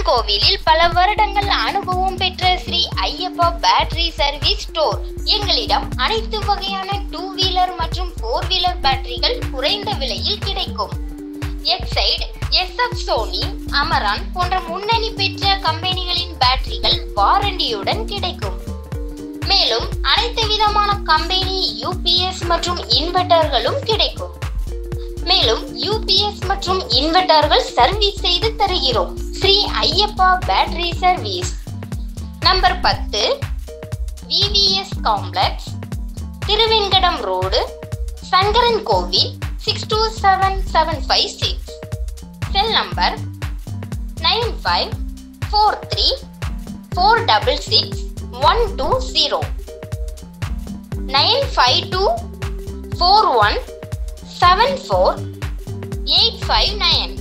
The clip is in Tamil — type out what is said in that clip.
கோவிலில் பல வருடங்கள் அனுபவம் பெற்ற Sri Ayyappa battery service store எங்களிடம் அனைத்து வகையான டூ வீலர் மற்றும் ஃபோர் வீலர் பேட்டரிகள் குறைந்த விலையில் கிடைக்கும் எக்ஸைட் எஸ்எஃப் சோனி அமரான் போன்ற முன்னணி பெற்ற கம்பெனிகளின் பேட்டரிகள் வாரண்டியுடன் கிடைக்கும் மேலும் அனைத்து விதமான கம்பெனி யூபிஎஸ் மற்றும் இன்வெர்ட்டர்களும் கிடைக்கும் மேலும் யூபிஎஸ் மற்றும் இன்வெர்ட்டர்கள் சர்வீஸ் செய்து தருகிறோம் Sri Ayyappa battery service number பத்து VVS complex Thiruvenkadam road Sankaran Kovil six two seven seven five six cell number nine five four three four double six one two zero nine five two four one seven four eight five nine